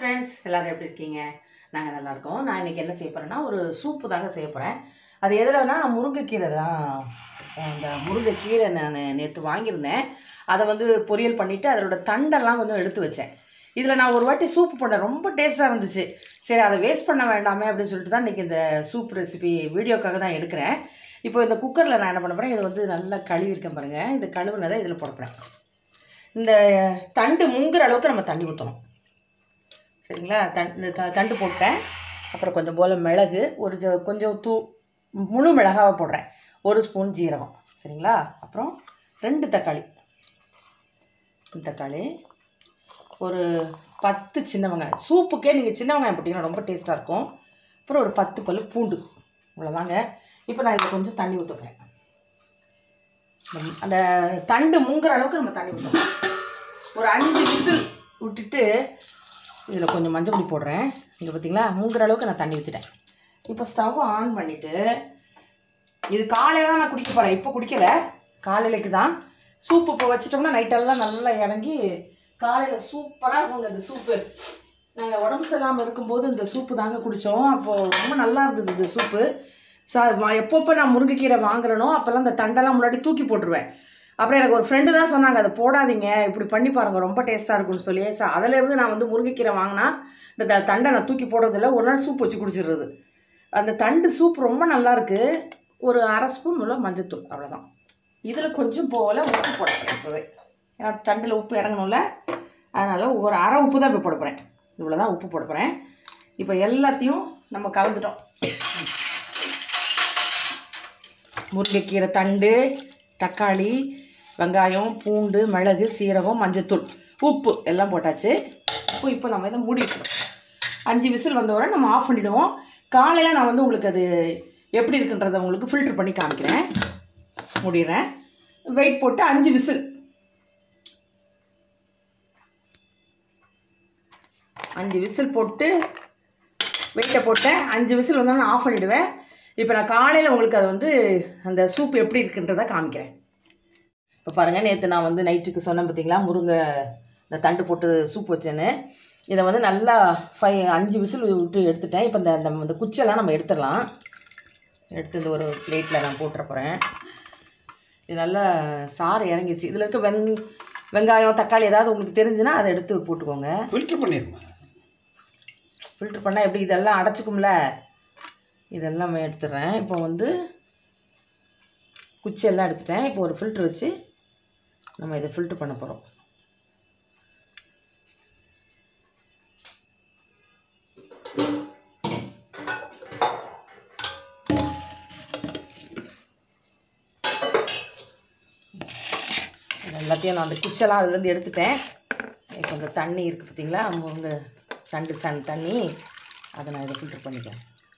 friends எல்லாரும் எப்படி இருக்கீங்க நாங்கள் நல்லா இருக்கோம் நான் இன்னைக்கு என்ன செய்ய போகிறேன்னா ஒரு சூப்பு தாங்க செய்ய போகிறேன் அது எதுலன்னா முருங்கைக்கீரை தான் அந்த முருங்கைக்கீரை நான் நேற்று வாங்கியிருந்தேன் அதை வந்து பொரியல் பண்ணிவிட்டு அதோட தண்டெல்லாம் கொஞ்சம் எடுத்து வச்சேன் இதில் நான் ஒரு வாட்டி சூப்பு பண்ணேன் ரொம்ப டேஸ்ட்டாக இருந்துச்சு சரி அதை வேஸ்ட் பண்ண வேண்டாமே அப்படின்னு சொல்லிட்டு தான் இன்றைக்கி இந்த சூப் ரெசிபி வீடியோக்காக தான் எடுக்கிறேன் இப்போ இந்த குக்கரில் நான் என்ன பண்ண போகிறேன் இதை வந்து நல்லா கழுவிருக்கேன் பாருங்கள் இந்த கழுவுனதை இதில் போட போகிறேன் இந்த தண்டு முங்குற அளவுக்கு நம்ம தண்ணி ஊற்றணும் சரிங்களா தண் இந்த த- தண்டு போட்டேன் அப்புறம் கொஞ்சம் போல் மிளகு ஒரு ஜ கொஞ்சம் தூ முழு மிளகாவை போடுறேன் ஒரு ஸ்பூன் ஜீரகம் சரிங்களா அப்புறம் ரெண்டு தக்காளி ரெண்டு தக்காளி ஒரு பத்து சின்ன வெங்காயம் சூப்புக்கே நீங்கள் சின்ன வெங்காயம் போட்டிங்கன்னா ரொம்ப டேஸ்ட்டாக இருக்கும் அப்புறம் ஒரு பத்து பல்லு பூண்டு இவ்வளோதாங்க இப்போ நான் இதில் கொஞ்சம் தண்ணி ஊற்ற போகிறேன் அந்த தண்டு முங்குற அளவுக்கு நம்ம தண்ணி ஊற்றணும் ஒரு அஞ்சு விசில் விட்டுட்டு இதில் கொஞ்சம் மஞ்சள் பொடி போடுறேன் இங்கே பார்த்தீங்களா மூங்குற அளவுக்கு நான் தண்ணி ஊற்றிட்டேன் இப்போ ஸ்டவ் ஆன் பண்ணிவிட்டு இது காலையில் தான் நான் குடிக்க போகிறேன் இப்போ குடிக்கல காலையிலக்கு தான் சூப்பு இப்போ வச்சிட்டோம்னா நைட்டெல்லாம் நல்லா இறங்கி காலையில் சூப்பராக இருக்குங்க இந்த சூப்பு நாங்கள் உடம்பு சரியில்லாமல் இருக்கும்போது இந்த சூப்பு தாங்க குடித்தோம் அப்போது ரொம்ப நல்லா இருந்தது இந்த சூப்பு சா எப்பப்போ நான் முருங்கைக்கீரை வாங்குறேனோ அப்போல்லாம் இந்த தண்டெல்லாம் முன்னாடி தூக்கி போட்டுருவேன் அப்புறம் எனக்கு ஒரு ஃப்ரெண்டு தான் சொன்னாங்க அதை போடாதீங்க இப்படி பண்ணி பாருங்க ரொம்ப டேஸ்ட்டாக இருக்கும்னு சொல்லி சா அதிலேருந்து நான் வந்து முருங்கைக்கீரை வாங்கினா இந்த த- தண்டை நான் தூக்கி போடுறதில்ல ஒரு நாள் சூப் வச்சு குடிச்சிடுறது அந்த தண்டு சூப் ரொம்ப நல்லா இருக்கு ஒரு அரை ஸ்பூன் உள்ள மஞ்சத்தூள் அவ்வளோதான் இதில் கொஞ்சம் போல் உப்பு போட போகிறேன் இப்போவே ஏன்னா தண்டில் உப்பு இறங்கணும்ல அதனால் ஒரு அரை உப்பு தான் இப்போ போட போகிறேன் இவ்வளோ தான் உப்பு போட போகிறேன் இப்போ எல்லாத்தையும் நம்ம கலந்துட்டோம் முருங்கைக்கீரை தண்டு தக்காளி வெங்காயம் பூண்டு மிளகு சீரகம் மஞ்சத்தூள் உப்பு எல்லாம் போட்டாச்சு இப்போ இப்போ நம்ம இதை மூடி வைக்கிறோம் அஞ்சு விசில் வந்தவரை நம்ம ஆஃப் பண்ணிவிடுவோம் காலையில் நான் வந்து உங்களுக்கு அது எப்படி இருக்குன்றதை உங்களுக்கு ஃபில்டர் பண்ணி காமிக்கிறேன் மூடிடுறேன் வெயிட் போட்டு அஞ்சு விசில் அஞ்சு விசில் போட்டு வெயிட்டை போட்டேன் அஞ்சு விசில் வந்தோடனே ஆஃப் பண்ணிவிடுவேன் இப்போ நான் காலையில் உங்களுக்கு அது வந்து அந்த சூப் எப்படி இருக்குன்றதை காமிக்கிறேன் இப்போ பாருங்கள் நேற்று நான் வந்து நைட்டுக்கு சொன்னேன் பார்த்தீங்களா முருங்கை இந்த தண்டு போட்டு சூப் வச்சேன்னு இதை வந்து நல்லா ஃபை அஞ்சு விசில் விட்டு எடுத்துட்டேன் இப்போ இந்த இந்த இந்த குச்செல்லாம் நம்ம எடுத்துடலாம் எடுத்து இந்த ஒரு பிளேட்டில் நான் போட்டுற போகிறேன் இது நல்லா சாறு இறங்கிடுச்சு இதில் இருக்க வெங் வெங்காயம் தக்காளி ஏதாவது உங்களுக்கு தெரிஞ்சுன்னா அதை எடுத்து போட்டுக்கோங்க ஃபில்டர் பண்ணிடுமா ஃபில்டர் பண்ணால் எப்படி இதெல்லாம் அடைச்சிக்கும்ல இதெல்லாம் எடுத்துடுறேன் இப்போ வந்து குச்சி எல்லாம் எடுத்துட்டேன் இப்போ ஒரு ஃபில்ட்ரு வச்சு நம்ம இதை ஃபில்ட்ரு பண்ண போகிறோம் இது எல்லாத்தையும் நான் அந்த குச்செல்லாம் அதுலேருந்து எடுத்துட்டேன் இப்போ இந்த தண்ணி இருக்குது பார்த்தீங்களா முருங்கை தண்டு சன் தண்ணி அதை நான் இதை ஃபில்டர் பண்ணிக்கிறேன்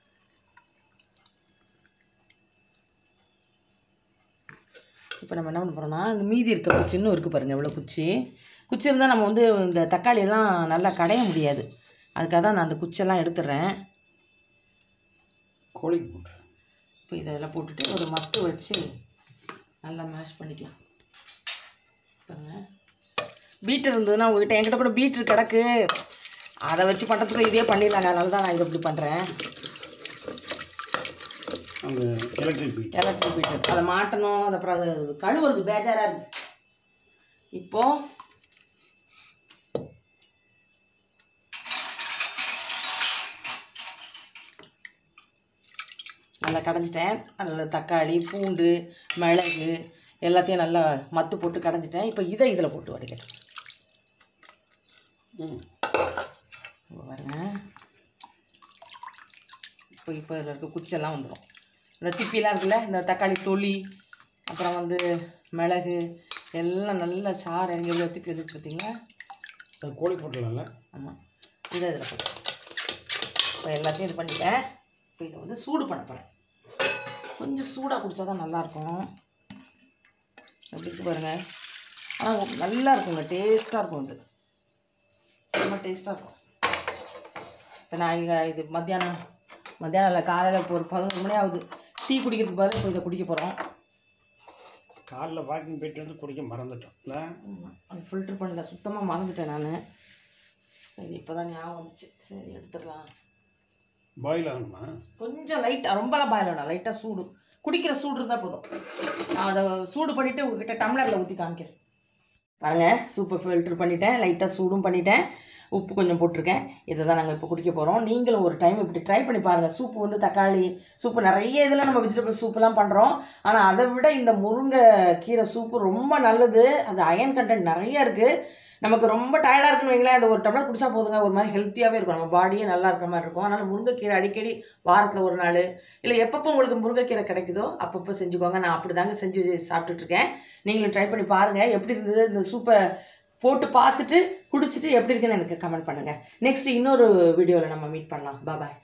இப்போ நம்ம என்ன பண்ண போகிறோம்னா இந்த மீதி இருக்க குச்சி இன்னும் இருக்குது பாருங்கள் எவ்வளோ குச்சி குச்சி இருந்தால் நம்ம வந்து இந்த தக்காளி எல்லாம் நல்லா கடைய முடியாது அதுக்காக தான் நான் அந்த குச்செல்லாம் எடுத்துடுறேன் கோழிக்கு போட்டு இப்போ இதெல்லாம் போட்டுட்டு ஒரு மத்து வச்சு நல்லா மேஷ் பண்ணிக்கலாம் பாருங்க பீட்டர் இருந்ததுன்னா உங்ககிட்ட என்கிட்ட கூட பீட்ரு கிடக்கு அதை வச்சு பண்ணுறதுக்கு இதே பண்ணிடலாங்க அதனால தான் நான் இதை இப்படி பண்ணுறேன் அந்த எலக்ட்ரிக் பீட் எலக்ட்ரிக் பீட்டர் அதை மாட்டணும் அது அப்புறம் அது கழுவுறது பேஜாராக இருக்குது இப்போ நல்லா கடைஞ்சிட்டேன் அதில் தக்காளி பூண்டு மிளகு எல்லாத்தையும் நல்லா மத்து போட்டு கடைஞ்சிட்டேன் இப்போ இதை இதில் போட்டு வடிக்கிறேன் ம் இங்க பாருங்க இப்போ இப்போ இதில் இருக்க குச்செல்லாம் வந்துடும் இந்த திப்பிலாம் இருக்குல்ல இந்த தக்காளி தொளி அப்புறம் வந்து மிளகு எல்லாம் நல்லா சாறு எங்கே எவ்வளோ திப்பி வந்துச்சு பார்த்தீங்களா அது கோழி போட்டலாம்ல ஆமாம் இதை இதில் போட்டு இப்போ எல்லாத்தையும் இது பண்ணிட்டேன் இப்போ இதை வந்து சூடு பண்ண போகிறேன் கொஞ்சம் சூடாக குடித்தா தான் நல்லாயிருக்கும் எப்படி இருக்கு பாருங்கள் ஆனால் நல்லா இருக்குங்க டேஸ்ட்டாக இருக்கும் இது ரொம்ப டேஸ்ட்டாக இருக்கும் இப்போ நான் இங்கே இது மத்தியானம் மத்தியானம் இல்லை காலையில் இப்போ ஒரு பதினொரு மணி ஆகுது டீ குடிக்கிறதுக்கு பதிலா இப்போ இதை குடிக்க போகிறோம் காலைல வாக்கிங் போயிட்டு வந்து குடிக்க மறந்துட்டோம் இல்லை அது ஃபில்டர் பண்ணல சுத்தமாக மறந்துட்டேன் நான் சரி இப்போ தான் ஞாபகம் வந்துச்சு சரி எடுத்துடலாம் பாயில் ஆகணுமா கொஞ்சம் லைட்டாக ரொம்பலாம் பாயில் வேணாம் லைட்டாக சூடு குடிக்கிற சூடு இருந்தால் போதும் நான் அதை சூடு பண்ணிவிட்டு உங்ககிட்ட டம்ளரில் ஊற்றி காமிக்கிறேன் பாருங்க சூப்பை ஃபில்ட்ரு பண்ணிட்டேன் லைட்டாக சூடும் பண்ணிட்டேன் உப்பு கொஞ்சம் போட்டிருக்கேன் இதை தான் நாங்கள் இப்போ குடிக்க போகிறோம் நீங்களும் ஒரு டைம் இப்படி ட்ரை பண்ணி பாருங்கள் சூப்பு வந்து தக்காளி சூப்பு நிறைய இதில் நம்ம வெஜிடபிள் சூப்பெல்லாம் பண்ணுறோம் ஆனால் அதை விட இந்த முருங்கை கீரை சூப்பு ரொம்ப நல்லது அது அயன் கண்டென்ட் நிறைய இருக்குது நமக்கு ரொம்ப டயர்டாக இருக்குன்னு வைங்களேன் அந்த ஒரு டம்ளர் குடிச்சா போதுங்க ஒரு மாதிரி ஹெல்த்தியாகவே இருக்கும் நம்ம பாடியே நல்லா இருக்கிற மாதிரி இருக்கும் அதனால் முருங்கைக்கீரை அடிக்கடி வாரத்தில் ஒரு நாள் இல்லை எப்பப்போ உங்களுக்கு முருங்கைக்கீரை கிடைக்குதோ அப்பப்போ செஞ்சுக்கோங்க நான் அப்படி தாங்க செஞ்சு சாப்பிட்டுட்ருக்கேன் நீங்களும் ட்ரை பண்ணி பாருங்கள் எப்படி இருந்தது இந்த சூப்பை போட்டு பார்த்துட்டு குடிச்சிட்டு எப்படி இருக்குன்னு எனக்கு கமெண்ட் பண்ணுங்கள் நெக்ஸ்ட் இன்னொரு வீடியோவில் நம்ம மீட் பண்ணலாம் பாய்